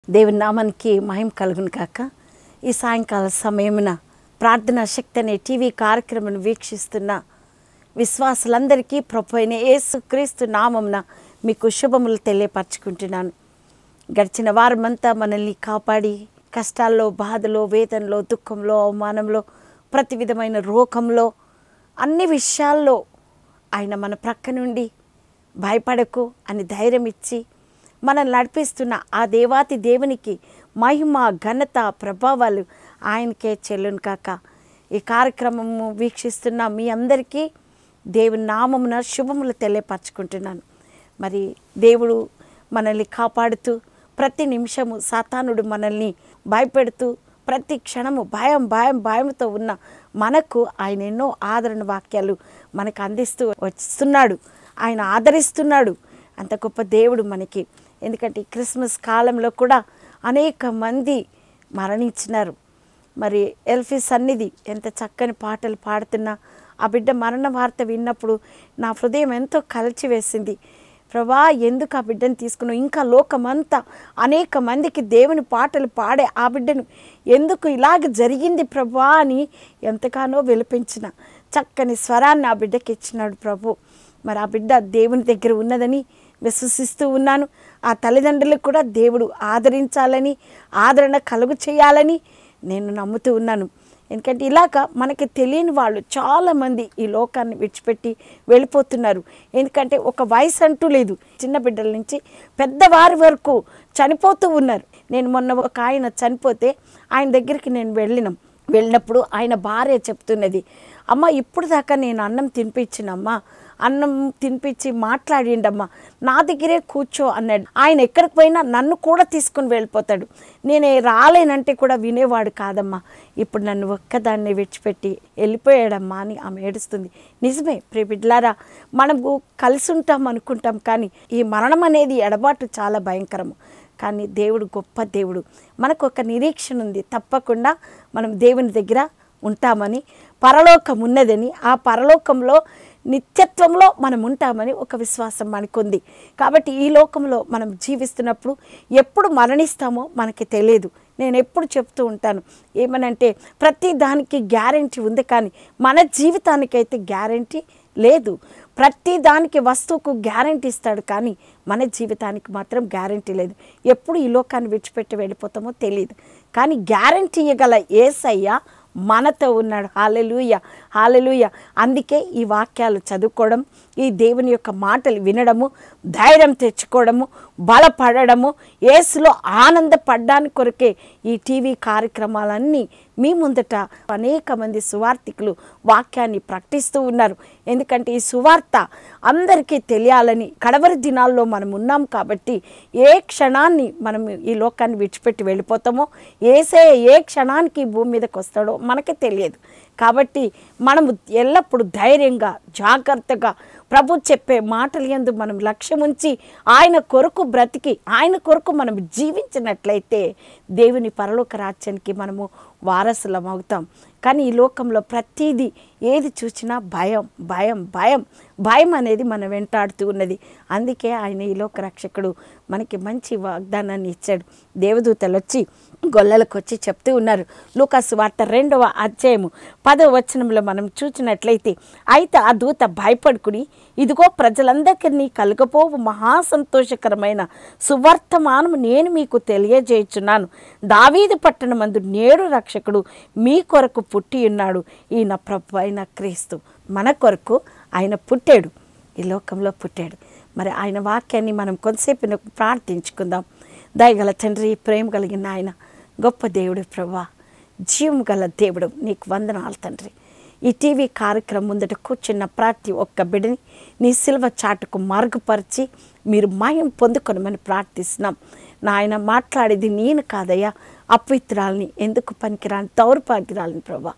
దేవుని నామానికి మహిమ కలుగును కాక ఈ సాయంకాల సమయమున ప్రార్థనా శక్తి అనే టీవీ కార్యక్రమం వీక్షిస్తున్న విశ్వాసులందరికీ ప్రభు అయిన యేసు క్రీస్తు నామమున మీకు శుభములు తెలియపరచుకుంటున్నాను గడిచిన వారమంతా మనల్ని కాపాడి కష్టాల్లో బాధలో వేదనలో దుఃఖంలో అవమానంలో ప్రతి విధమైన రోగంలో అన్ని విషయాల్లో ఆయన మన ప్రక్క నుండి భయపడకు అని ధైర్యం ఇచ్చి మనల్ని నడిపిస్తున్న ఆ దేవాతి దేవునికి మహిమ ఘనత ప్రభావాలు ఆయనకే చెల్లును కాక ఈ కార్యక్రమము వీక్షిస్తున్న మీ అందరికీ దేవుని నామమున శుభములు తెలియపరచుకుంటున్నాను మరి దేవుడు మనల్ని కాపాడుతూ ప్రతి నిమిషము సాతానుడు మనల్ని భయపెడుతూ ప్రతి క్షణము భయం భయం భయంతో ఉన్న మనకు ఆయన ఎన్నో ఆదరణ వాక్యాలు మనకు అందిస్తూ వస్తున్నాడు ఆయన ఆదరిస్తున్నాడు అంత గొప్ప దేవుడు మనకి ఎందుకంటే ఈ క్రిస్మస్ కాలంలో కూడా అనేక మంది మరణించినారు మరి ఎల్ఫీ సన్నిధి ఎంత చక్కని పాటలు పాడుతున్నా ఆ బిడ్డ మరణ వార్త విన్నప్పుడు నా హృదయం ఎంతో కలిచివేసింది ప్రభా ఎందుకు ఆ బిడ్డను తీసుకున్నావు ఇంకా లోకమంతా అనేక మందికి దేవుని పాటలు పాడే ఆ బిడ్డను ఎందుకు ఇలాగ జరిగింది ప్రభా అని ఎంతగానో విలపించిన చక్కని స్వరాన్ని ఆ బిడ్డకి ఇచ్చినాడు ప్రభు మరి ఆ బిడ్డ దేవుని దగ్గర ఉన్నదని విశ్వసిస్తూ ఉన్నాను ఆ తల్లిదండ్రులకు కూడా దేవుడు ఆదరించాలని ఆదరణ కలుగు చేయాలని నేను నమ్ముతూ ఉన్నాను ఎందుకంటే ఇలాగ మనకి తెలియని వాళ్ళు చాలామంది ఈ లోకాన్ని విడిచిపెట్టి వెళ్ళిపోతున్నారు ఎందుకంటే ఒక వయసు అంటూ లేదు చిన్న బిడ్డల నుంచి పెద్దవారి వరకు చనిపోతూ ఉన్నారు నేను మొన్న ఒక ఆయన చనిపోతే ఆయన దగ్గరికి నేను వెళ్ళినాం వెళ్ళినప్పుడు ఆయన భార్య చెప్తున్నది అమ్మ ఇప్పుడు దాకా నేను అన్నం తినిపించినమ్మా అన్నం తినిపించి మాట్లాడిండమ్మా నా దగ్గరే కూర్చో అన్నాడు ఆయన ఎక్కడికి పోయినా నన్ను కూడా తీసుకుని వెళ్ళిపోతాడు నేను రాలేనంటే కూడా వినేవాడు కాదమ్మా ఇప్పుడు నన్ను ఒక్కదాన్ని విడిచిపెట్టి వెళ్ళిపోయాడమ్మా అని ఆమె ఏడుస్తుంది నిజమే ప్రియ బిడ్లారా మనము కలిసి ఉంటాం అనుకుంటాం కానీ ఈ మరణం అనేది ఎడబాటు చాలా భయంకరము కానీ దేవుడు గొప్ప దేవుడు మనకు ఒక నిరీక్షణ ఉంది తప్పకుండా మనం దేవుని దగ్గర ఉంటామని పరలోకం ఉన్నదని ఆ పరలోకంలో నిత్యత్వంలో మనం ఉంటామని ఒక విశ్వాసం మనకుంది కాబట్టి ఈ లోకంలో మనం జీవిస్తున్నప్పుడు ఎప్పుడు మరణిస్తామో మనకి తెలియదు నేను ఎప్పుడు చెప్తూ ఉంటాను ఏమనంటే ప్రతి దానికి గ్యారంటీ ఉంది కానీ మన జీవితానికైతే గ్యారంటీ లేదు ప్రతి దానికి వస్తువుకు గ్యారంటీ ఇస్తాడు కానీ మన జీవితానికి మాత్రం గ్యారంటీ లేదు ఎప్పుడు ఈ లోకాన్ని విడిచిపెట్టి వెళ్ళిపోతామో తెలియదు కానీ గ్యారంటీ ఇవ్వగల ఏసయ్య మనతో ఉన్నాడు హాలెలూయ హాలెలూయ అందుకే ఈ వాక్యాలు చదువుకోవడం ఈ దేవుని యొక్క మాటలు వినడము ధైర్యం తెచ్చుకోవడము బలపడము ఏసులో ఆనందపడ్డానికి కొరకే ఈ టీవీ కార్యక్రమాలన్నీ మీ ముందట అనేక మంది సువార్థికులు వాక్యాన్ని ప్రకటిస్తూ ఉన్నారు ఎందుకంటే ఈ సువార్త అందరికీ తెలియాలని కడవరి దినాల్లో మనం ఉన్నాం కాబట్టి ఏ క్షణాన్ని మనం ఈ లోకాన్ని విడిచిపెట్టి వెళ్ళిపోతామో ఏసే ఏ క్షణానికి ఈ భూమి మీదకి వస్తాడో మనకే తెలియదు కాబట్టి మనము ఎల్లప్పుడూ ధైర్యంగా జాగ్రత్తగా ప్రభు చెప్పే మాటలు ఎందు మనం లక్ష్యం ఉంచి ఆయన కొరకు బ్రతికి ఆయన కొరకు మనం జీవించినట్లయితే దేవుని పరలోక రాజ్యానికి మనము వారసులం అవుతాం కానీ ఈ లోకంలో ప్రతిదీ ఏది చూసినా భయం భయం భయం భయం అనేది మనం వెంటాడుతూ ఉన్నది అందుకే ఆయన ఈ లోక రక్షకుడు మనకి మంచి వాగ్దానాన్ని ఇచ్చాడు దేవదూతలు వచ్చి గొల్లలకు వచ్చి చెప్తూ ఉన్నారు లూకాసు వార్త రెండవ అధ్యాయము పదవ వచనంలో మనం చూసినట్లయితే అయితే ఆ దూత భయపడుకుని ఇదిగో ప్రజలందరికీ కలగపోవు మహా సంతోషకరమైన సువర్తమానము నేను మీకు తెలియజేయుచున్నాను దావీదు పట్టణమందు నేడు రక్షకుడు మీ కొరకు పుట్టి ఉన్నాడు ఈయన ప్రభు అయిన క్రీస్తు మన కొరకు ఆయన పుట్టాడు ఈ లోకంలో పుట్టాడు మరి ఆయన వాక్యాన్ని మనం కొంతసేపు ప్రార్థించుకుందాం దయగల తండ్రి ప్రేమ కలిగిన ఆయన గొప్ప దేవుడు ప్రభా జీవం గల దేవుడు నీకు వందనాలు తండ్రి ఈ టీవీ కార్యక్రమం ముందట కూర్చున్న ప్రతి ఒక్క బిడ్డని నీ సిల్వ చాటుకు మార్గపరిచి మీరు మాయం పొందుకొనమని ప్రార్థిస్తున్నాం నాయన మాట్లాడేది నేను కాదయ్యా అపవిత్రాలని ఎందుకు పనికిరాని దౌర్భాగ్యురాలని ప్రభా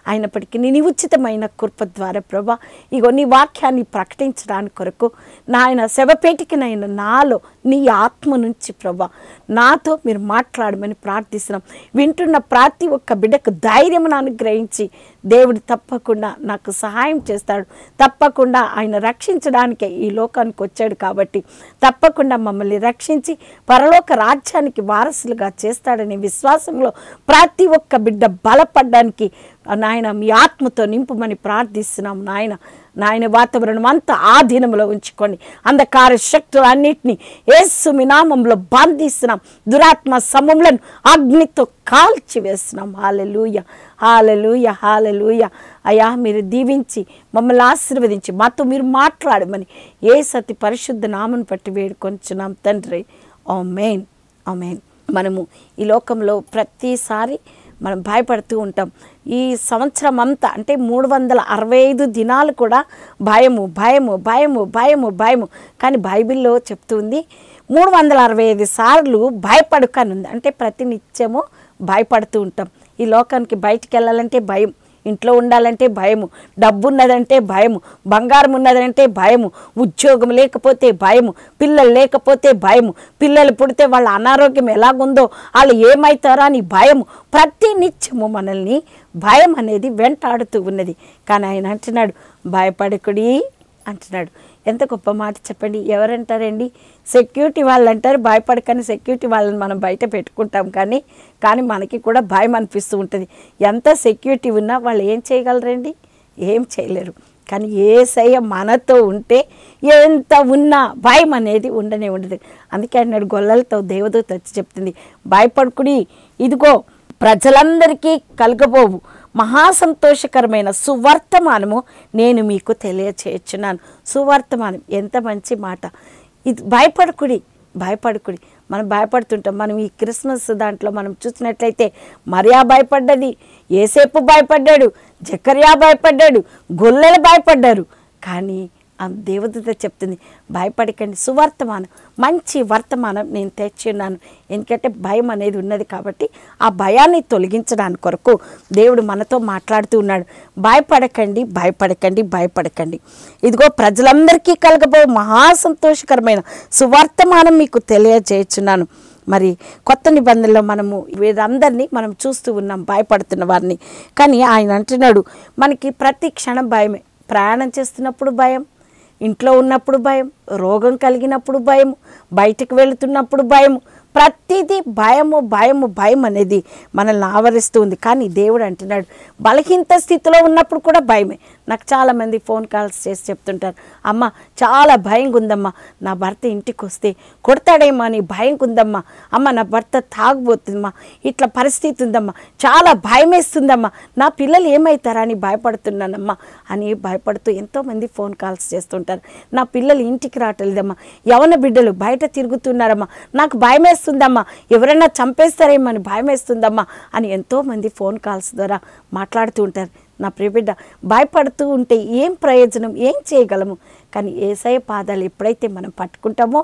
అయినప్పటికీ నీ ఉచితమైన కృప ద్వారా ప్రభా ఇగో నీ వాక్యాన్ని ప్రకటించడానికి కొరకు నాయన శవపేటికనైన నాలో నీ ఆత్మ నుంచి ప్రభా నాతో మీరు మాట్లాడమని ప్రార్థిస్తున్నాం వింటున్న ప్రతి ఒక్క బిడ్డకు ధైర్యం అనుగ్రహించి దేవుడు తప్పకుండా నాకు సహాయం చేస్తాడు తప్పకుండా ఆయన రక్షించడానికే ఈ లోకానికి వచ్చాడు కాబట్టి తప్పకుండా మమ్మల్ని రక్షించి పరలోక రాజ్యానికి వారసులుగా చేస్తాడనే విశ్వాసంలో ప్రతి ఒక్క బిడ్డ బలపడ్డానికి నాయన మీ ఆత్మతో నింపుమని ప్రార్థిస్తున్నాం నాయన నాయన వాతావరణం అంతా ఆధీనంలో ఉంచుకొని అంధకార శక్తులు అన్నిటినీ యేసు మీ నామంలో బంధిస్తున్నాం దురాత్మ సమములను అగ్నితో కాల్చి వేస్తున్నాం హాలెలూయ హాలెలూయ హాలెలూయ అయా మీరు దీవించి మమ్మల్ని ఆశీర్వదించి మాతో మీరు మాట్లాడమని ఏ సతి పరిశుద్ధ నామను పట్టి వేడుకొంచున్నాం తండ్రి ఓ మెయిన్ ఓ మెయిన్ మనము ఈ లోకంలో ప్రతిసారి మనం భయపడుతూ ఉంటాం ఈ సంవత్సరం అంతా అంటే మూడు వందల అరవై ఐదు దినాలు కూడా భయము భయము భయము భయము భయము కానీ బైబిల్లో చెప్తుంది మూడు వందల అరవై ఐదు సార్లు భయపడుక అని ఉంది అంటే ప్రతి నిత్యము భయపడుతూ ఉంటాం ఈ లోకానికి బయటికి వెళ్ళాలంటే భయం ఇంట్లో ఉండాలంటే భయము డబ్బు ఉన్నదంటే భయము బంగారం ఉన్నదంటే భయము ఉద్యోగం లేకపోతే భయము పిల్లలు లేకపోతే భయము పిల్లలు పుడితే వాళ్ళ అనారోగ్యం ఎలాగుందో వాళ్ళు ఏమవుతారా అని భయము ప్రతి నిత్యము మనల్ని భయం అనేది వెంటాడుతూ ఉన్నది కానీ ఆయన అంటున్నాడు భయపడకుడి అంటున్నాడు ఎంత గొప్ప మాట చెప్పండి ఎవరంటారండి సెక్యూరిటీ వాళ్ళు అంటారు భయపడకని సెక్యూరిటీ వాళ్ళని మనం బయట పెట్టుకుంటాం కానీ కానీ మనకి కూడా భయం అనిపిస్తూ ఉంటుంది ఎంత సెక్యూరిటీ ఉన్నా వాళ్ళు ఏం చేయగలరండి ఏం చేయలేరు కానీ ఏసయ్య మనతో ఉంటే ఎంత ఉన్నా భయం అనేది ఉండనే ఉండదు అందుకే అన్నాడు గొల్లలతో దేవదూత వచ్చి చెప్తుంది భయపడుకుడి ఇదిగో ప్రజలందరికీ కలగబోవు మహాసంతోషకరమైన సువర్తమానము నేను మీకు తెలియచేయచ్చున్నాను సువర్తమానం ఎంత మంచి మాట ఇది భయపడకుడి భయపడకుడి మనం భయపడుతుంటాం మనం ఈ క్రిస్మస్ దాంట్లో మనం చూసినట్లయితే మరియా భయపడ్డది ఏసేపు భయపడ్డాడు జకర్యా భయపడ్డాడు గొల్లలు భయపడ్డారు కానీ ఆ దేవదూత చెప్తుంది భయపడకండి సువర్తమానం మంచి వర్తమానం నేను తెచ్చున్నాను ఎందుకంటే భయం అనేది ఉన్నది కాబట్టి ఆ భయాన్ని తొలగించడానికి కొరకు దేవుడు మనతో మాట్లాడుతూ ఉన్నాడు భయపడకండి భయపడకండి భయపడకండి ఇదిగో ప్రజలందరికీ కలగబో మహాసంతోషకరమైన సువర్తమానం మీకు తెలియజేయుచున్నాను మరి కొత్త నిబంధనలో మనము వీరందరినీ మనం చూస్తూ ఉన్నాం భయపడుతున్న వారిని కానీ ఆయన అంటున్నాడు మనకి ప్రతి క్షణం భయమే ప్రయాణం చేస్తున్నప్పుడు భయం ఇంట్లో ఉన్నప్పుడు భయం రోగం కలిగినప్పుడు భయం బయటకు వెళుతున్నప్పుడు భయం ప్రతిదీ భయము భయము భయం అనేది మనల్ని ఆవరిస్తూ ఉంది కానీ దేవుడు అంటున్నాడు బలహీనత స్థితిలో ఉన్నప్పుడు కూడా భయమే నాకు చాలామంది ఫోన్ కాల్స్ చేసి చెప్తుంటారు అమ్మ చాలా భయంగా ఉందమ్మా నా భర్త ఇంటికి వస్తే కొడతాడేమో అని భయంగా ఉందమ్మా అమ్మ నా భర్త తాగుబోతుందమ్మా ఇట్లా పరిస్థితి ఉందమ్మా చాలా భయం వేస్తుందమ్మా నా పిల్లలు ఏమవుతారా అని భయపడుతున్నానమ్మా అని భయపడుతూ ఎంతోమంది ఫోన్ కాల్స్ చేస్తుంటారు నా పిల్లలు ఇంటికి రావట్లేదమ్మా యవన బిడ్డలు బయట తిరుగుతున్నారమ్మా నాకు భయం వేస్తుందమ్మా ఎవరైనా చంపేస్తారేమో అని భయం వేస్తుందమ్మా అని ఎంతోమంది ఫోన్ కాల్స్ ద్వారా మాట్లాడుతూ ఉంటారు నా ప్రియబిడ్డ భయపడుతూ ఉంటే ఏం ప్రయోజనం ఏం చేయగలము కానీ ఏసయ పాదాలు ఎప్పుడైతే మనం పట్టుకుంటామో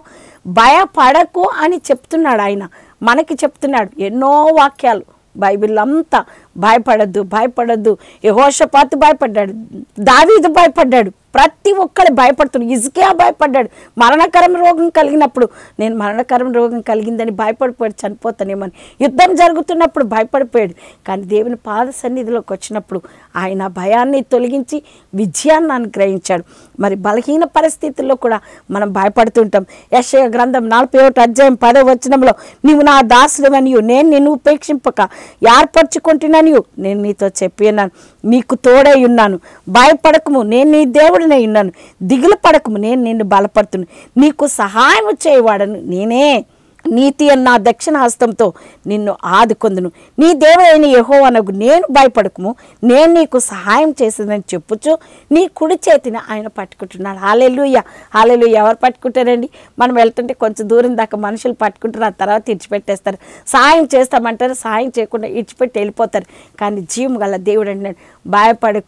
భయపడకు అని చెప్తున్నాడు ఆయన మనకి చెప్తున్నాడు ఎన్నో వాక్యాలు బైబిల్ అంతా భయపడద్దు భయపడద్దు యహోషపాతు భయపడ్డాడు దావీదు భయపడ్డాడు ప్రతి ఒక్కరు భయపడుతున్నాడు ఇసుకే భయపడ్డాడు మరణకరం రోగం కలిగినప్పుడు నేను మరణకరం రోగం కలిగిందని భయపడిపోయాడు చనిపోతానేమని యుద్ధం జరుగుతున్నప్పుడు భయపడిపోయాడు కానీ దేవుని పాద సన్నిధిలోకి వచ్చినప్పుడు ఆయన భయాన్ని తొలగించి విజయాన్ని అనుగ్రహించాడు మరి బలహీన పరిస్థితుల్లో కూడా మనం భయపడుతుంటాం యశయ గ్రంథం నలభై ఒకటి అధ్యాయం పదో వచనంలో నీవు నా దాసుడవనియు నేను నిన్ను ఉపేక్షింపక ఏర్పరచుకుంటున్నానియు నేను నీతో చెప్పి ఉన్నాను నీకు తోడై ఉన్నాను భయపడకము నేను నీ దేవుడినై ఉన్నాను దిగులు పడకము నేను నిన్ను బలపడుతున్నాను నీకు సహాయం చేయవాడను నేనే నీతి అన్న దక్షిణ హస్తంతో నిన్ను ఆదుకొందును నీ దేవుడైన యెహోవానకు నేను భయపడకము నేను నీకు సహాయం చేసిందని చెప్పుచు నీ కుడి చేతిని ఆయన పట్టుకుంటున్నాడు హాలెలుయ్య హాలెలుయ్య ఎవరు పట్టుకుంటారండి మనం వెళ్తుంటే కొంచెం దూరం దాకా మనుషులు పట్టుకుంటారు ఆ తర్వాత ఇడిచిపెట్టేస్తారు సహాయం చేస్తామంటారు సహాయం చేయకుండా ఇడిచిపెట్టి వెళ్ళిపోతారు కానీ జీవం గల దేవుడు అంటున్నాడు భయపడకు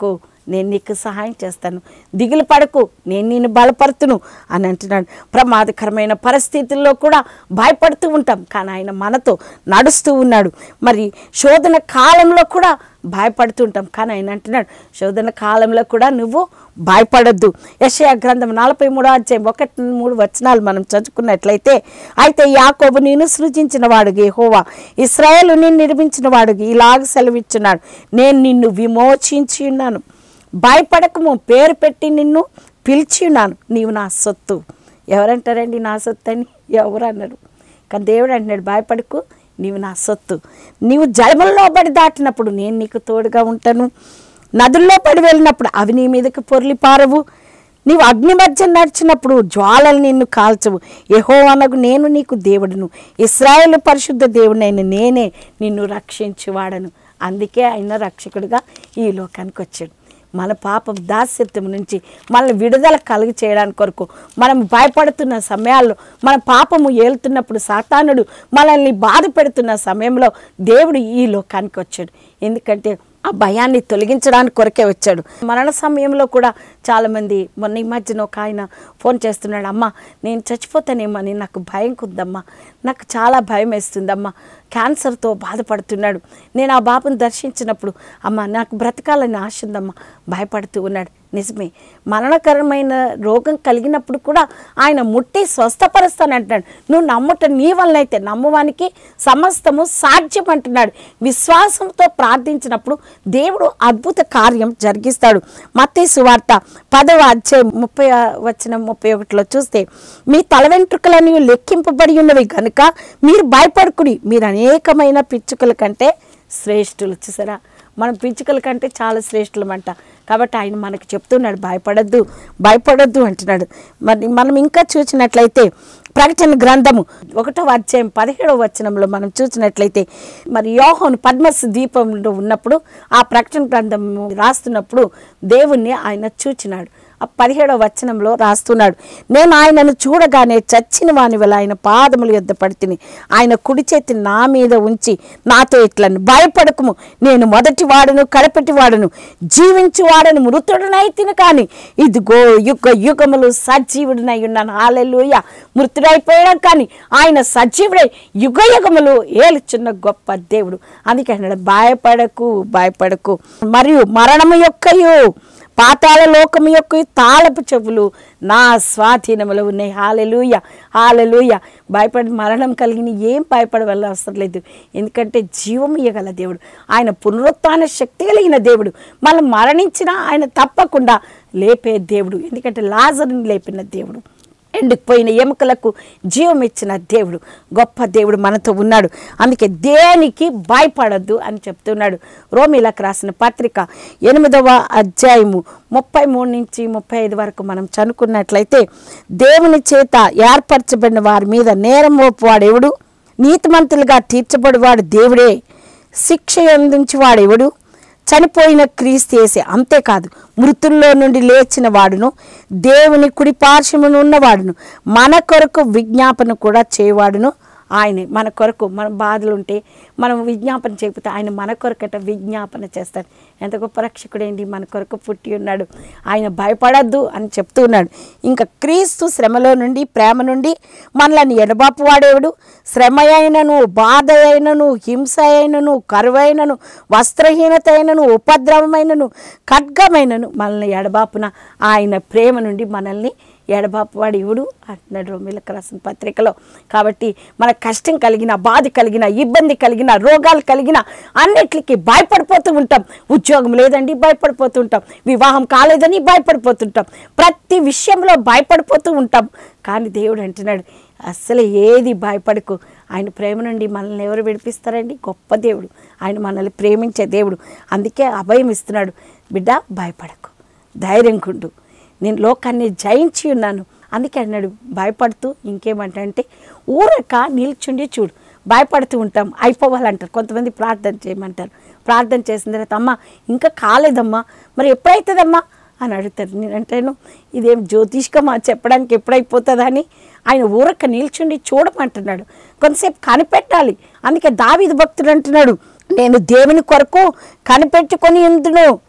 నేను నీకు సహాయం చేస్తాను దిగులు పడకు నేను నిన్ను బలపరుతును అని అంటున్నాడు ప్రమాదకరమైన పరిస్థితుల్లో కూడా భయపడుతూ ఉంటాం కానీ ఆయన మనతో నడుస్తూ ఉన్నాడు మరి శోధన కాలంలో కూడా భయపడుతుంటాం కానీ ఆయన అంటున్నాడు శోధన కాలంలో కూడా నువ్వు భయపడొద్దు యశయ గ్రంథం నలభై మూడో అధ్యాయం ఒకటి మూడు వచనాలు మనం చదువుకున్నట్లయితే అయితే యాకోబు నేను సృజించిన వాడు యెహోవా ఇస్రాయేలు నేను నిర్మించిన వాడు ఇలాగ సెలవిచ్చున్నాడు నేను నిన్ను విమోచించి ఉన్నాను భయపడకము పేరు పెట్టి నిన్ను పిలిచి ఉన్నాను నీవు నా సొత్తు ఎవరంటారండి నా సొత్తు అని ఎవరు అన్నారు కానీ దేవుడు అంటున్నాడు భయపడకు నీవు నా సొత్తు నీవు జలములలో పడి దాటినప్పుడు నేను నీకు తోడుగా ఉంటాను నదుల్లో పడి వెళ్ళినప్పుడు అవి నీ మీదకి పొర్లి పారవు నీవు అగ్ని మధ్య నడిచినప్పుడు జ్వాలలు నిన్ను కాల్చవు యహో అనగు నేను నీకు దేవుడును ఇస్రాయేల్ పరిశుద్ధ దేవుడైన నేనే నిన్ను రక్షించువాడను అందుకే ఆయన రక్షకుడిగా ఈ లోకానికి వచ్చాడు మన పాప దాస్యత్వం నుంచి మనల్ని విడుదల కలిగి చేయడానికి కొరకు మనం భయపడుతున్న సమయాల్లో మన పాపము ఏలుతున్నప్పుడు సాతానుడు మనల్ని బాధ పెడుతున్న సమయంలో దేవుడు ఈ లోకానికి వచ్చాడు ఎందుకంటే ఆ భయాన్ని తొలగించడానికి కొరకే వచ్చాడు మరణ సమయంలో కూడా చాలామంది మొన్న ఈ మధ్యన ఒక ఆయన ఫోన్ చేస్తున్నాడు అమ్మ నేను చచ్చిపోతానేమో అని నాకు భయం కుద్దమ్మా నాకు చాలా భయం వేస్తుందమ్మా క్యాన్సర్తో బాధపడుతున్నాడు నేను ఆ బాబుని దర్శించినప్పుడు అమ్మ నాకు బ్రతకాలని ఆశ ఉందమ్మా భయపడుతూ ఉన్నాడు నిజమే మరణకరమైన రోగం కలిగినప్పుడు కూడా ఆయన ముట్టి స్వస్థపరుస్తానంటున్నాడు నువ్వు నమ్ముట నీ వల్లనైతే నమ్మవానికి సమస్తము సాధ్యం అంటున్నాడు విశ్వాసంతో ప్రార్థించినప్పుడు దేవుడు అద్భుత కార్యం జరిగిస్తాడు మత్తే సువార్త పదవ అధ్యాయం ముప్పై వచ్చిన ముప్పై ఒకటిలో చూస్తే మీ తల వెంట్రుకలని లెక్కింపబడి ఉన్నవి కనుక మీరు భయపడుకుడి మీరు అనేకమైన పిచ్చుకల కంటే శ్రేష్ఠులు చూసారా మనం పిచ్చుకల కంటే చాలా శ్రేష్ఠులమంట కాబట్టి ఆయన మనకు చెప్తున్నాడు భయపడద్దు భయపడొద్దు అంటున్నాడు మరి మనం ఇంకా చూసినట్లయితే ప్రకటన గ్రంథము ఒకటో అధ్యాయం పదిహేడవ వచనంలో మనం చూసినట్లయితే మరి యోహోను పద్మస్ దీపంలో ఉన్నప్పుడు ఆ ప్రకటన గ్రంథము రాస్తున్నప్పుడు దేవుణ్ణి ఆయన చూచినాడు ఆ పదిహేడవ వచనంలో రాస్తున్నాడు నేను ఆయనను చూడగానే చచ్చిన వాని వల్ల ఆయన పాదములు యొద్ద పడితిని ఆయన కుడి చేతి నా మీద ఉంచి నాతో ఇట్లను భయపడకము నేను మొదటి వాడును కడపటి వాడును జీవించి వాడను మృతుడనైతిని కానీ ఇదిగో యుగ యుగములు సజీవుడినై ఉన్నాను హాలెలూయ మృతుడైపోయాడు కానీ ఆయన సజీవుడై యుగ యుగములు ఏలుచున్న గొప్ప దేవుడు అందుకే అన్నాడు భయపడకు భయపడకు మరియు మరణము యొక్కయు పాతాళ లోకము యొక్క తాళపు చెవులు నా స్వాధీనములో ఉన్నాయి హాలెలూయ హాలెలూయ భయపడి మరణం కలిగిన ఏం భయపడవల్ల అవసరం లేదు ఎందుకంటే జీవం ఇయ్యగల దేవుడు ఆయన పునరుత్న శక్తి కలిగిన దేవుడు మనం మరణించినా ఆయన తప్పకుండా లేపే దేవుడు ఎందుకంటే లాజర్ని లేపిన దేవుడు ఎండిపోయిన ఎముకలకు జీవం ఇచ్చిన దేవుడు గొప్ప దేవుడు మనతో ఉన్నాడు అందుకే దేనికి భయపడద్దు అని చెప్తున్నాడు రోమిలకు రాసిన పత్రిక ఎనిమిదవ అధ్యాయము ముప్పై మూడు నుంచి ముప్పై ఐదు వరకు మనం చనుకున్నట్లయితే దేవుని చేత ఏర్పరచబడిన వారి మీద నేరం మోపువాడెవడు నీతిమంతులుగా తీర్చబడివాడు దేవుడే శిక్ష అందించి వాడెవడు చనిపోయిన క్రీస్తేసే అంతేకాదు మృతుల్లో నుండి లేచిన వాడును దేవుని కుడి పార్శ్వమున ఉన్నవాడును మన కొరకు విజ్ఞాపన కూడా చేయవాడును ఆయనే మన కొరకు మన బాధలు ఉంటే మనం విజ్ఞాపన చేయకపోతే ఆయన మన కొరకట విజ్ఞాపన చేస్తాడు ఎంత గొప్ప రక్షకుడేంటి మన కొరకు పుట్టి ఉన్నాడు ఆయన భయపడద్దు అని చెప్తూ ఉన్నాడు ఇంకా క్రీస్తు శ్రమలో నుండి ప్రేమ నుండి మనల్ని ఎడబాపు వాడేవాడు శ్రమ అయినను బాధ అయినను హింస అయినను కరువైనను వస్త్రహీనత అయినను ఉపద్రవమైనను ఖడ్గమైనను మనల్ని ఎడబాపున ఆయన ప్రేమ నుండి మనల్ని ఎడబాపువాడు ఇవుడు అంటున్నాడు రోమిలకు రాసిన పత్రికలో కాబట్టి మన కష్టం కలిగిన బాధ కలిగిన ఇబ్బంది కలిగిన రోగాలు కలిగిన అన్నిటికీ భయపడిపోతూ ఉంటాం ఉద్యోగం లేదండి భయపడిపోతూ ఉంటాం వివాహం కాలేదని భయపడిపోతుంటాం ప్రతి విషయంలో భయపడిపోతూ ఉంటాం కానీ దేవుడు అంటున్నాడు అస్సలు ఏది భయపడకు ఆయన ప్రేమ నుండి మనల్ని ఎవరు విడిపిస్తారండి గొప్ప దేవుడు ఆయన మనల్ని ప్రేమించే దేవుడు అందుకే అభయం ఇస్తున్నాడు బిడ్డ భయపడకు ధైర్యం కుండు నేను లోకాన్ని జయించి ఉన్నాను అందుకే అన్నాడు భయపడుతూ ఇంకేమంటా అంటే ఊరక నిల్చుండి చూడు భయపడుతూ ఉంటాం అయిపోవాలంటారు కొంతమంది ప్రార్థన చేయమంటారు ప్రార్థన చేసిన తర్వాత అమ్మ ఇంకా కాలేదమ్మా మరి ఎప్పుడైతుందమ్మా అని అడుగుతారు నేనంటాను ఇదేం జ్యోతిష్కమా చెప్పడానికి ఎప్పుడైపోతుందా అని ఆయన ఊరక నిల్చుండి చూడమంటున్నాడు కొంతసేపు కనిపెట్టాలి అందుకే దావిది భక్తుడు అంటున్నాడు నేను దేవుని కొరకు కనిపెట్టుకొని ఎందును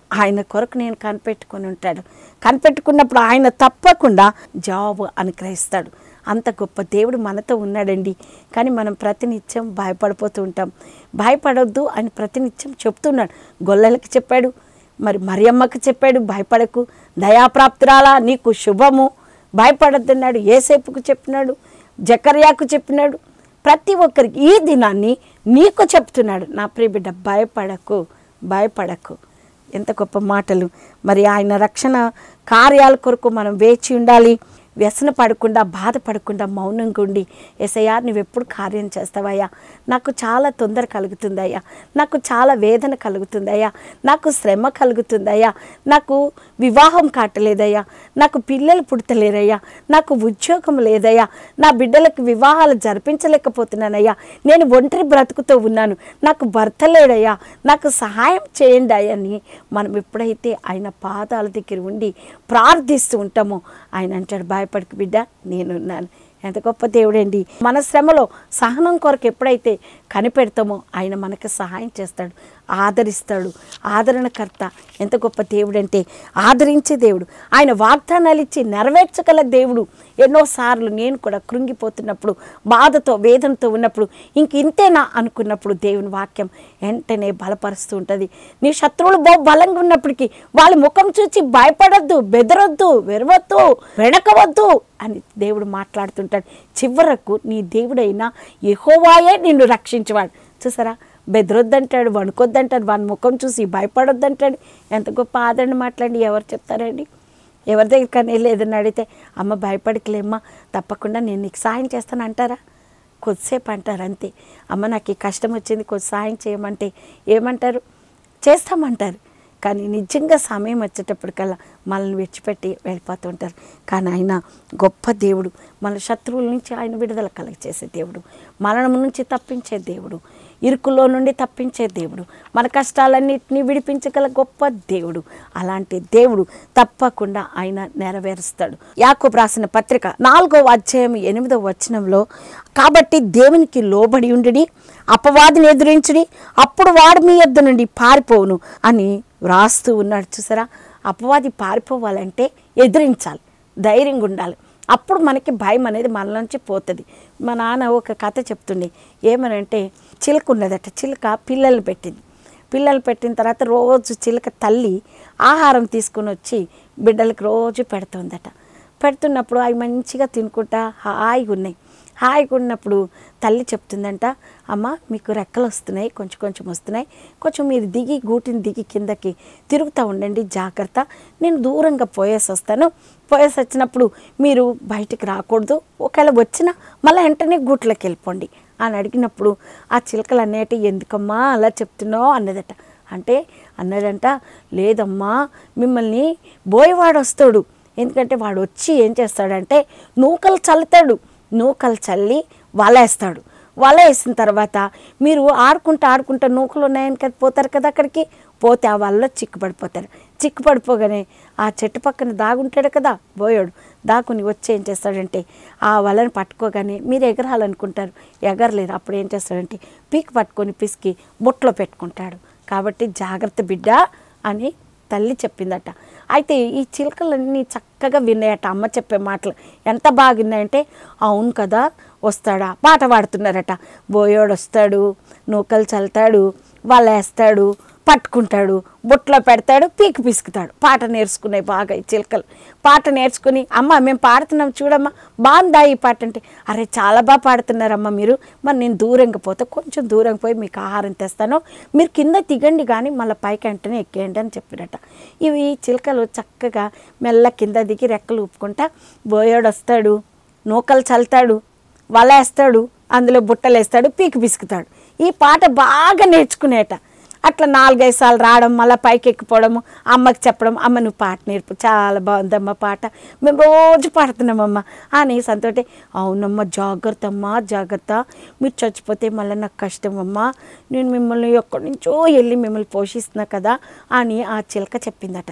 ఆయన కొరకు నేను కనిపెట్టుకొని ఉంటాడు కనిపెట్టుకున్నప్పుడు ఆయన తప్పకుండా జవాబు అనుగ్రహిస్తాడు అంత గొప్ప దేవుడు మనతో ఉన్నాడండి కానీ మనం ప్రతినిత్యం భయపడిపోతూ ఉంటాం భయపడొద్దు అని ప్రతినిత్యం చెప్తున్నాడు గొల్లలకి చెప్పాడు మరి మరియమ్మకి చెప్పాడు భయపడకు దయాప్రాప్తురాలా నీకు శుభము భయపడద్దన్నాడు ఏసేపుకు చెప్పినాడు జకర్యాకు చెప్పినాడు ప్రతి ఒక్కరికి ఈ దినాన్ని నీకు చెప్తున్నాడు నా ప్రియ బిడ్డ భయపడకు భయపడకు ఎంత గొప్ప మాటలు మరి ఆయన రక్షణ కార్యాల కొరకు మనం వేచి ఉండాలి వ్యసన పడకుండా బాధపడకుండా మౌనంగా ఉండి ఎసయ్యా నువ్వు ఎప్పుడు కార్యం చేస్తావయ్యా నాకు చాలా తొందర కలుగుతుందయ్యా నాకు చాలా వేదన కలుగుతుందయ్యా నాకు శ్రమ కలుగుతుందయ్యా నాకు వివాహం కాటలేదయ్యా నాకు పిల్లలు పుడతలేరయ్యా నాకు ఉద్యోగం లేదయ్యా నా బిడ్డలకు వివాహాలు జరిపించలేకపోతున్నానయ్యా నేను ఒంటరి బ్రతుకుతో ఉన్నాను నాకు భర్త లేడయ్యా నాకు సహాయం చేయండి అయ్యా అని మనం ఎప్పుడైతే ఆయన పాదాల దగ్గర ఉండి ప్రార్థిస్తూ ఉంటామో ఆయన అంటాడు భయపడకు బిడ్డ నేనున్నాను ఎంత గొప్ప దేవుడండి మన శ్రమలో సహనం కొరకు ఎప్పుడైతే కనిపెడతామో ఆయన మనకు సహాయం చేస్తాడు ఆదరిస్తాడు ఆదరణకర్త ఎంత గొప్ప దేవుడు అంటే ఆదరించే దేవుడు ఆయన వాగ్దానాలు ఇచ్చి నెరవేర్చగల దేవుడు ఎన్నోసార్లు నేను కూడా కృంగిపోతున్నప్పుడు బాధతో వేదనతో ఉన్నప్పుడు ఇంక ఇంతేనా అనుకున్నప్పుడు దేవుని వాక్యం వెంటనే బలపరుస్తూ ఉంటుంది నీ శత్రువులు బహు బలంగా ఉన్నప్పటికీ వాళ్ళ ముఖం చూసి భయపడొద్దు బెదరొద్దు వెరవద్దు వెనకవద్దు అని దేవుడు మాట్లాడుతుంటాడు చివరకు నీ దేవుడైన యెహోవాయే నిన్ను రక్షించేవాడు చూసారా బెదరొద్దంటాడు వణుకొద్దంటాడు వాని ముఖం చూసి భయపడొద్దంటాడు ఎంత గొప్ప ఆదరణ మాట్లాడి ఎవరు చెప్తారండి ఎవరి దగ్గర కానీ లేదని అడిగితే అమ్మ భయపడకలేమ్మా తప్పకుండా నేను నీకు సాయం చేస్తాను అంటారా కొద్దిసేపు అంటారు అంతే అమ్మ నాకు ఈ కష్టం వచ్చింది కొద్ది సాయం చేయమంటే ఏమంటారు చేస్తామంటారు కానీ నిజంగా సమయం వచ్చేటప్పటికల్లా మనల్ని విడిచిపెట్టి వెళ్ళిపోతుంటారు కానీ ఆయన గొప్ప దేవుడు మన శత్రువుల నుంచి ఆయన విడుదల కలగచేసే దేవుడు మరణం నుంచి తప్పించే దేవుడు ఇరుకులో నుండి తప్పించే దేవుడు మన కష్టాలన్నింటినీ విడిపించగల గొప్ప దేవుడు అలాంటి దేవుడు తప్పకుండా ఆయన నెరవేరుస్తాడు యాకోబు రాసిన పత్రిక నాలుగో అధ్యాయం ఎనిమిదో వచనంలో కాబట్టి దేవునికి లోబడి ఉండి అపవాదిని ఎదిరించుడి అప్పుడు వాడు మీ యొద్ద నుండి పారిపోవును అని వ్రాస్తూ ఉన్నాడు చూసారా అపవాది పారిపోవాలంటే ఎదిరించాలి ధైర్యంగా ఉండాలి అప్పుడు మనకి భయం అనేది మనలోంచి పోతుంది మా నాన్న ఒక కథ చెప్తుండే ఏమనంటే చిలుక ఉన్నదట చిలుక పిల్లలు పెట్టింది పిల్లలు పెట్టిన తర్వాత రోజు చిలుక తల్లి ఆహారం తీసుకుని వచ్చి బిడ్డలకు రోజు పెడుతుందట పెడుతున్నప్పుడు అవి మంచిగా తినుకుంటా హాయిగా ఉన్నాయి హాయిగా ఉన్నప్పుడు తల్లి చెప్తుందంట అమ్మ మీకు రెక్కలు వస్తున్నాయి కొంచెం కొంచెం వస్తున్నాయి కొంచెం మీరు దిగి గూటిని దిగి కిందకి తిరుగుతూ ఉండండి జాగ్రత్త నేను దూరంగా పోయేసి వస్తాను పోయేసి వచ్చినప్పుడు మీరు బయటికి రాకూడదు ఒకవేళ వచ్చినా మళ్ళీ వెంటనే గూట్లోకి వెళ్ళిపోండి అని అడిగినప్పుడు ఆ చిలకలు అనేటి ఎందుకమ్మా అలా చెప్తున్నావు అన్నదట అంటే అన్నదంట లేదమ్మా మిమ్మల్ని బోయవాడు వస్తాడు ఎందుకంటే వాడు వచ్చి ఏం చేస్తాడంటే నూకలు చల్లుతాడు నూకలు చల్లి వలేస్తాడు వల వేసిన తర్వాత మీరు ఆడుకుంటూ ఆడుకుంటూ నూకలు ఉన్నాయని కదా పోతారు కదా అక్కడికి పోతే ఆ వలలో చిక్కుపడిపోతారు చిక్కుపడిపోగానే ఆ చెట్టు పక్కన దాగుంటాడు కదా బోయోడు దాకుని వచ్చి ఏం చేస్తాడంటే ఆ వలను పట్టుకోగానే మీరు ఎగరాలనుకుంటారు ఎగరలేరు అప్పుడు ఏం చేస్తాడంటే పీక్ పట్టుకొని పిసికి బుట్టలో పెట్టుకుంటాడు కాబట్టి జాగ్రత్త బిడ్డ అని తల్లి చెప్పిందట అయితే ఈ చిలకలన్నీ చక్కగా విన్నాయట అమ్మ చెప్పే మాటలు ఎంత బాగా విన్నాయంటే అవును కదా వస్తాడా పాట పాడుతున్నారట బోయోడు వస్తాడు నూకలు చల్లుతాడు వేస్తాడు పట్టుకుంటాడు బుట్టలో పెడతాడు పీకి పిసుకుతాడు పాట నేర్చుకున్నాయి బాగా ఈ చిలకలు పాట నేర్చుకుని అమ్మ మేము పాడుతున్నాం చూడమ్మా బాగుందా ఈ పాట అంటే అరే చాలా బాగా పాడుతున్నారమ్మా మీరు మరి నేను దూరంగా పోతే కొంచెం దూరంగా పోయి మీకు ఆహారం తెస్తాను మీరు కింద దిగండి కానీ మళ్ళీ పైకి వెంటనే ఎక్కేయండి అని చెప్పినట ఇవి చిలకలు చక్కగా మెల్ల కింద దిగి రెక్కలు ఊపుకుంటా బోయోడు వస్తాడు నూకలు చల్లుతాడు వలేస్తాడు అందులో బుట్టలు వేస్తాడు పీకి పిసుకుతాడు ఈ పాట బాగా నేర్చుకునేట అట్లా నాలుగైదు సార్లు రావడం మళ్ళీ పైకి ఎక్కిపోవడము అమ్మకి చెప్పడం అమ్మ నువ్వు పాట నేర్పు చాలా బాగుందమ్మ పాట మేము రోజు పాడుతున్నామమ్మ అని సంతోటి అవునమ్మా జాగ్రత్త అమ్మా జాగ్రత్త మీరు చచ్చిపోతే మళ్ళీ నాకు కష్టం అమ్మా నేను మిమ్మల్ని ఎక్కడి నుంచో వెళ్ళి మిమ్మల్ని పోషిస్తున్నా కదా అని ఆ చిలక చెప్పిందట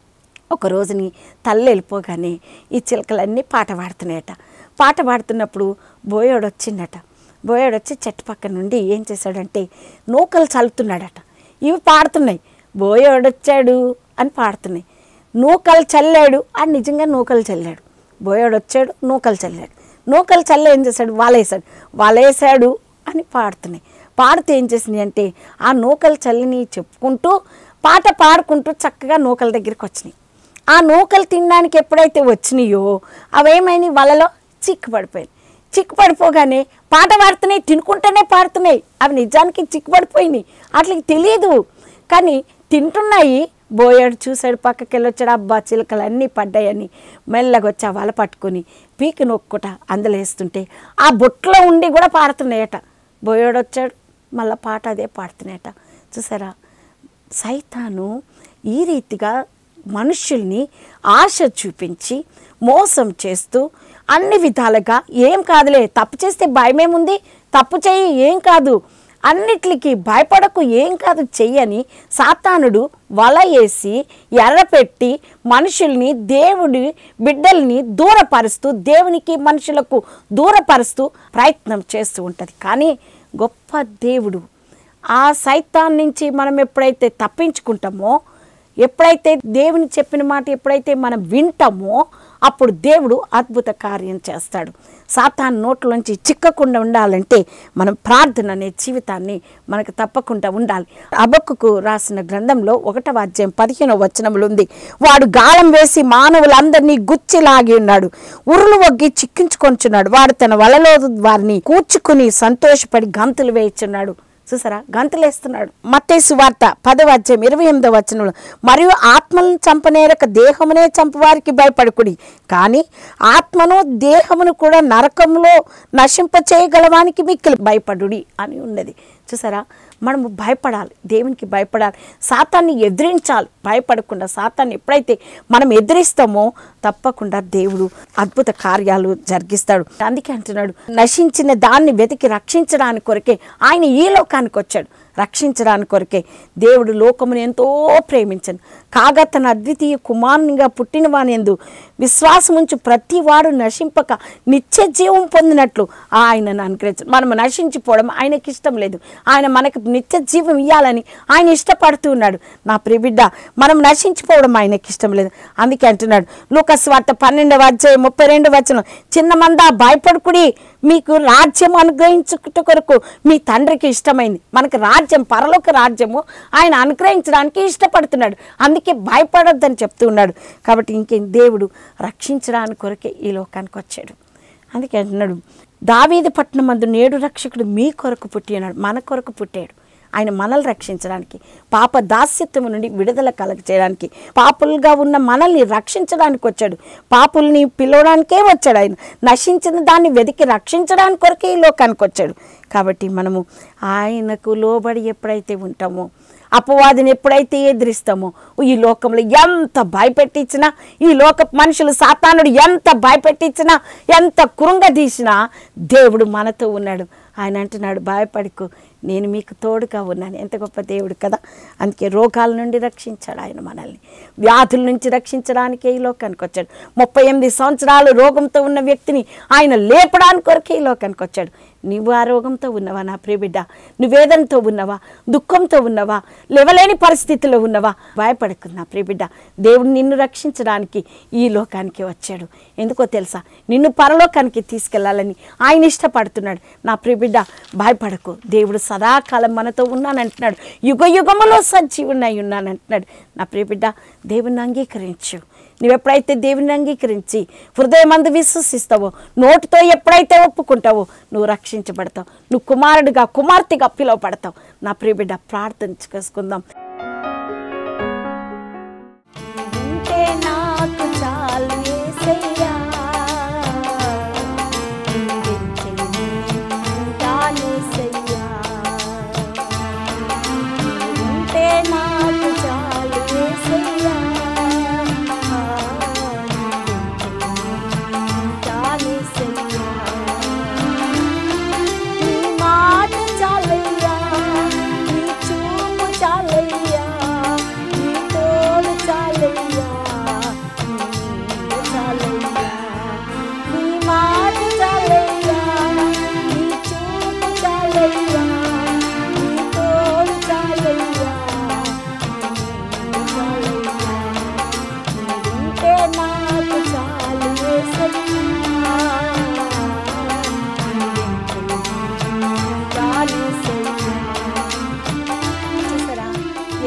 ఒక రోజుని తల్లి వెళ్ళిపోగానే ఈ చిలకలన్నీ పాట పాడుతున్నాయట పాట పాడుతున్నప్పుడు బోయోడు వచ్చిండట బోయోడు వచ్చి చెట్టు పక్క నుండి ఏం చేశాడంటే నూకలు చల్లుతున్నాడట ఇవి పాడుతున్నాయి బోయోడొచ్చాడు అని పాడుతున్నాయి నూకలు చల్లాడు అని నిజంగా నూకలు చల్లాడు బోయోడు వచ్చాడు నూకలు చల్లాడు నూకలు చల్ల ఏం చేశాడు వాలేసాడు వాలేసాడు అని పాడుతున్నాయి పాడితే ఏం చేసింది అంటే ఆ నూకలు చల్లిని చెప్పుకుంటూ పాట పాడుకుంటూ చక్కగా నూకల దగ్గరికి వచ్చినాయి ఆ నూకలు తినడానికి ఎప్పుడైతే వచ్చినాయో అవేమైనాయి వలలో చిక్కుపడిపోయాయి చిక్కుపడిపోగానే పాట పాడుతున్నాయి తినుకుంటూనే పాడుతున్నాయి అవి నిజానికి చిక్కుపడిపోయినాయి అట్లకి తెలియదు కానీ తింటున్నాయి బోయాడు చూశాడు పక్కకి వెళ్ళొచ్చాడు అబ్బా చిలకలు అన్నీ పడ్డాయని మెల్లగా వచ్చి ఆ వల పట్టుకొని పీకి నొక్కుట అందులో వేస్తుంటే ఆ బుట్టలో ఉండి కూడా పాడుతున్నాయట బోయాడు వచ్చాడు మళ్ళీ పాట అదే పాడుతున్నాయట చూసారా సైతాను ఈ రీతిగా మనుషుల్ని ఆశ చూపించి మోసం చేస్తూ అన్ని విధాలుగా ఏం కాదులే తప్పు చేస్తే భయమేముంది తప్పు చేయి ఏం కాదు అన్నిటికీ భయపడకు ఏం కాదు చెయ్యని సాతానుడు వల వేసి ఎర్రపెట్టి మనుషుల్ని దేవుడి బిడ్డల్ని దూరపరుస్తూ దేవునికి మనుషులకు దూరపరుస్తూ ప్రయత్నం చేస్తూ ఉంటుంది కానీ గొప్ప దేవుడు ఆ సైతాన్ నుంచి మనం ఎప్పుడైతే తప్పించుకుంటామో ఎప్పుడైతే దేవుని చెప్పిన మాట ఎప్పుడైతే మనం వింటామో అప్పుడు దేవుడు అద్భుత కార్యం చేస్తాడు సాతాన్ నోట్లోంచి చిక్కకుండా ఉండాలంటే మనం ప్రార్థన అనే జీవితాన్ని మనకు తప్పకుండా ఉండాలి అబక్కుకు రాసిన గ్రంథంలో ఒకటవ అధ్యాయం పదిహేనవ వచనములు ఉంది వాడు గాలం వేసి మానవులందరినీ గుచ్చిలాగి ఉన్నాడు ఉరులు వగ్గి చిక్కించుకొంచున్నాడు వాడు తన వలలో వారిని కూర్చుకుని సంతోషపడి గంతులు వేయిచున్నాడు చూసారా గంతులేస్తున్నాడు మత్తేసు వార్త పదవ అధ్యాయం ఇరవై ఎనిమిదవ వచనంలో మరియు ఆత్మలను చంపనేరక దేహమునే చంపవారికి భయపడుకుడి కానీ ఆత్మను దేహమును కూడా నరకంలో నశింప చేయగలవానికి మిక్కిలి భయపడుడి అని ఉన్నది చూసారా మనము భయపడాలి దేవునికి భయపడాలి సాతాన్ని ఎదిరించాలి భయపడకుండా సాతాన్ని ఎప్పుడైతే మనం ఎదిరిస్తామో తప్పకుండా దేవుడు అద్భుత కార్యాలు జరిగిస్తాడు అందుకే అంటున్నాడు నశించిన దాన్ని వెతికి రక్షించడానికి కొరకే ఆయన ఈ లోకానికి వచ్చాడు రక్షించడానికి కొరకే దేవుడు లోకమును ఎంతో ప్రేమించను కాగా తన అద్వితీయ కుమారునిగా పుట్టిన వానిందు విశ్వాసముంచు ప్రతి వాడు నశింపక నిత్య జీవం పొందినట్లు ఆయనను అనుగ్రహించు మనం నశించిపోవడం ఆయనకి ఇష్టం లేదు ఆయన మనకు నిత్య జీవం ఇవ్వాలని ఆయన ఇష్టపడుతూ ఉన్నాడు నా ప్రియబిడ్డ మనం నశించిపోవడం ఆయనకి ఇష్టం లేదు అందుకే అంటున్నాడు లూకస్ వార్త పన్నెండవ అధ్యాయం ముప్పై రెండు వచనం చిన్న మంద భయపడుకుడి మీకు రాజ్యం అనుగ్రహించుట కొరకు మీ తండ్రికి ఇష్టమైంది మనకు రాజ్యం పరలోక రాజ్యము ఆయన అనుగ్రహించడానికి ఇష్టపడుతున్నాడు అందుకే భయపడొద్దని చెప్తూ ఉన్నాడు కాబట్టి ఇంకేం దేవుడు రక్షించడానికి కొరకే ఈ లోకానికి వచ్చాడు అందుకే అంటున్నాడు దావీదు పట్టణం మందు నేడు రక్షకుడు మీ కొరకు పుట్టి ఉన్నాడు మన కొరకు పుట్టాడు ఆయన మనల్ని రక్షించడానికి పాప దాస్యత్వం నుండి విడుదల కలగ చేయడానికి పాపులుగా ఉన్న మనల్ని రక్షించడానికి వచ్చాడు పాపుల్ని పిలవడానికే వచ్చాడు ఆయన నశించిన దాన్ని వెతికి రక్షించడానికి కొరకే ఈ లోకానికి వచ్చాడు కాబట్టి మనము ఆయనకు లోబడి ఎప్పుడైతే ఉంటామో అపవాదిని ఎప్పుడైతే ఎదిరిస్తామో ఈ లోకంలో ఎంత భయపెట్టించినా ఈ లోక మనుషులు సాతానుడు ఎంత భయపెట్టించినా ఎంత కృంగదీసినా దేవుడు మనతో ఉన్నాడు ఆయన అంటున్నాడు భయపడకు నేను మీకు తోడుగా ఉన్నాను ఎంత గొప్ప దేవుడు కదా అందుకే రోగాల నుండి రక్షించాడు ఆయన మనల్ని వ్యాధుల నుంచి రక్షించడానికే ఈ లోకానికి వచ్చాడు ముప్పై ఎనిమిది సంవత్సరాలు రోగంతో ఉన్న వ్యక్తిని ఆయన లేపడానికి కొరకే ఈ లోకానికి వచ్చాడు నువ్వు ఆ రోగంతో ఉన్నవా నా ప్రియబిడ్డ నువ్వేదనతో ఉన్నవా దుఃఖంతో ఉన్నవా లేవలేని పరిస్థితిలో ఉన్నవా భయపడకు నా ప్రియబిడ్డ దేవుడు నిన్ను రక్షించడానికి ఈ లోకానికి వచ్చాడు ఎందుకో తెలుసా నిన్ను పరలోకానికి తీసుకెళ్లాలని ఆయన ఇష్టపడుతున్నాడు నా ప్రియబిడ్డ భయపడకు దేవుడు సదాకాలం మనతో ఉన్నానంటున్నాడు యుగ యుగములో సజీవునై ఉన్నానంటున్నాడు నా ప్రియబిడ్డ దేవుని అంగీకరించు నువ్వు ఎప్పుడైతే దేవుని అంగీకరించి హృదయమందు విశ్వసిస్తావో నోటితో ఎప్పుడైతే ఒప్పుకుంటావో నువ్వు రక్షించబడతావు నువ్వు కుమారుడిగా కుమార్తెగా పిలువబడతావు నా ప్రియబిడ్డ ప్రార్థన చేసుకుందాం ఉంటే నాకు చాలు యేసయ్యా. నీవెంచెను ఉంటానేసయ్యా. ఉంటే నాకు చాలు యేసయ్యా. ఉంటానేసయ్యా. నీ మాట చాలయ్యా నీ చూపు చాలయ్యా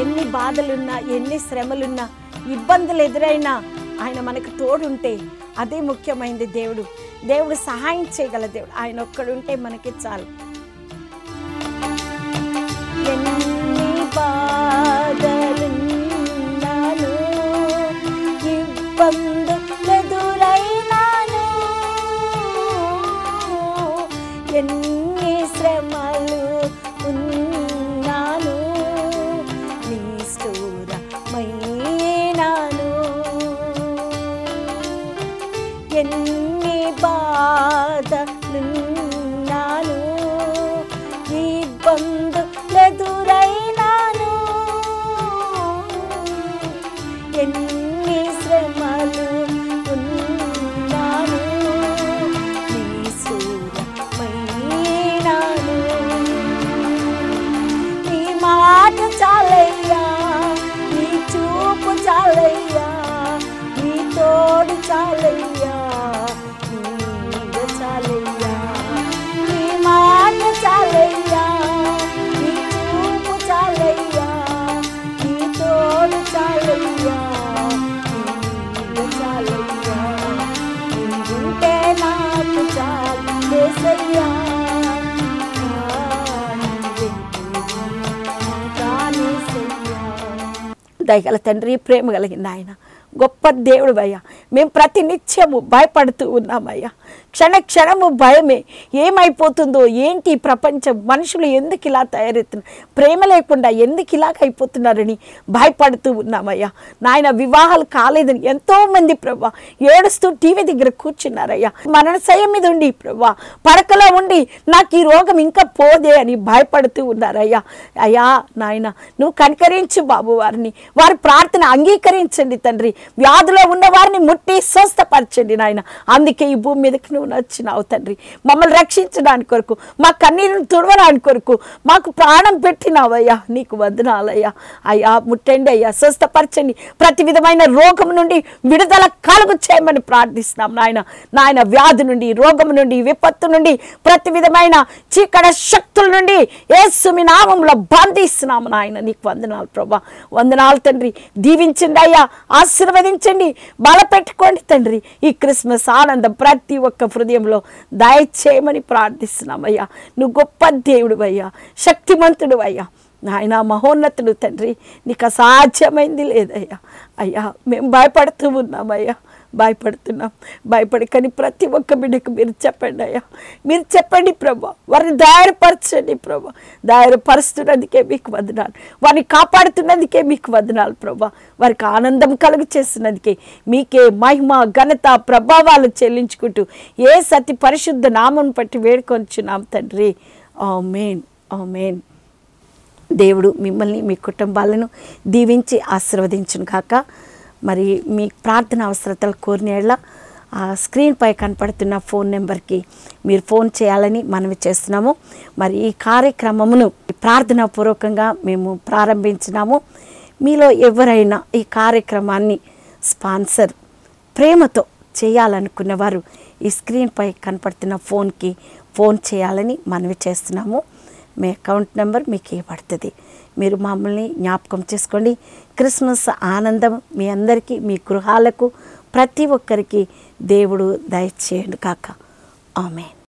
ఎన్ని బాధలున్నా ఎన్ని శ్రమలున్నా ఇబ్బందులు ఎదురైనా ఆయన మనకు తోడుంటే అదే ముఖ్యమైనది దేవుడు దేవుడు సహాయం చేయగల దేవుడు ఆయన ఒక్కడుంటే మనకి చాలు ఎన్ని బాధలున్నాను ఇబ్బందులెదురైనాను ఎన్ని శ్రమలు ఉన్నాను నిష్ఠూరమైనాను ఎన్ని బాధలున్నాను ఇబ్బందులెదురైనాను ఎన్ని శ్రమలు ఉన్నాను నిష్ఠూరమైనాను నీ మాట చాలయ్యా నీ చూపు చాలయ్యా నీ తోడు చాలయ్యా నీ నీడ చాలయ్యా నీ మాట చాలయ్యా నీ చూపు చాలయ్యా నీ తోడు చాలయ్యా నీ నీడ చాలయ్యా నీవుంటే నాకు చాలు యేసయ్యా దయగల తండ్రి ప్రేమ కలిగిన ఆయన గొప్ప దేవుడు అయ్యా మేము ప్రతి నిత్యము భయపడుతూ ఉన్నామయ్యా క్షణ క్షణము భయమే ఏమైపోతుందో ఏంటి ఈ ప్రపంచం మనుషులు ఎందుకు ఇలా తయారవుతున్నారు ప్రేమ లేకుండా ఎందుకు ఇలాగ అయిపోతున్నారని భయపడుతూ ఉన్నామయ్యా నాయన వివాహాలు కాలేదని ఎంతో మంది ప్రభా ఏడుస్తూ టీవీ దగ్గర కూర్చున్నారయ్యా మరణ సయం మీద ఉండి ప్రభా పడకలో ఉండి నాకు ఈ రోగం ఇంకా పోదే అని భయపడుతూ ఉన్నారయ్యా అయ్యా నాయన నువ్వు కనికరించు బాబు వారిని వారి ప్రార్థన అంగీకరించండి తండ్రి వ్యాధిలో ఉన్న వారిని ముట్టి స్వస్థపరచండి నాయన అందుకే ఈ భూమి మీదకి నువ్వు నచ్చినావు తండ్రి మమ్మల్ని రక్షించడానికి కొరకు మా కన్నీరుని తుడవడానికి కొరకు మాకు ప్రాణం పెట్టినావయ్యా నీకు వందనాలయ్యా అయ్యా ముట్టండి అయ్యా స్వస్థపరచండి ప్రతి విధమైన రోగం నుండి విడుదల కలుగు చేయమని ప్రార్థిస్తున్నాం నాయన నాయన వ్యాధి నుండి రోగం నుండి విపత్తు నుండి ప్రతి విధమైన చీకడ శక్తుల నుండి యేసుమి నామంలో బంధిస్తున్నాము నాయన నీకు వందనాలు ప్రభా వందనాలు తండ్రి దీవించండి అయ్యా ఆశీర్వదించండి బలపెట్టుకోండి తండ్రి ఈ క్రిస్మస్ ఆనందం ప్రతి ఒక్క హృదయంలో దయచేయమని ప్రార్థిస్తున్నాం అయ్యా నువ్వు గొప్ప దేవుడు అయ్యా శక్తిమంతుడు అయ్యా నాయన మహోన్నతుడు తండ్రి నీకు అసాధ్యమైంది లేదయ్యా అయ్యా మేము భయపడుతూ ఉన్నామయ్యా భయపడుతున్నాం భయపడకని ప్రతి ఒక్క బిడ్డకు మీరు చెప్పండి అయ్యా మీరు చెప్పండి ప్రభా వారిని ధైర్యపరచండి ప్రభా ధైర్యపరుస్తున్నందుకే మీకు వదనాలు వారిని కాపాడుతున్నందుకే మీకు వదనాలు ప్రభా వారికి ఆనందం కలుగు చేస్తున్నందుకే మీకే మహిమ ఘనత ప్రభావాలు చెల్లించుకుంటూ ఏ సతి పరిశుద్ధ నామం పట్టి వేడుకొంచున్నాం తండ్రి ఆమెన్ ఆమెన్ దేవుడు మిమ్మల్ని మీ కుటుంబాలను దీవించి ఆశీర్వదించును కాక మరి మీ ప్రార్థన అవసరతలు కోరినేళ్ళ ఆ స్క్రీన్పై కనపడుతున్న ఫోన్ నెంబర్కి మీరు ఫోన్ చేయాలని మనవి చేస్తున్నాము మరి ఈ కార్యక్రమమును ప్రార్థనా పూర్వకంగా మేము ప్రారంభించినాము మీలో ఎవరైనా ఈ కార్యక్రమాన్ని స్పాన్సర్ ప్రేమతో చేయాలనుకున్న వారు ఈ స్క్రీన్పై కనపడుతున్న ఫోన్కి ఫోన్ చేయాలని మనవి చేస్తున్నాము మీ అకౌంట్ నెంబర్ మీకు ఇవ్వబడుతుంది మీరు మమ్మల్ని జ్ఞాపకం చేసుకోండి క్రిస్మస్ ఆనందం మీ అందరికీ మీ గృహాలకు ప్రతి ఒక్కరికి దేవుడు దయచేయండి కాక ఆమె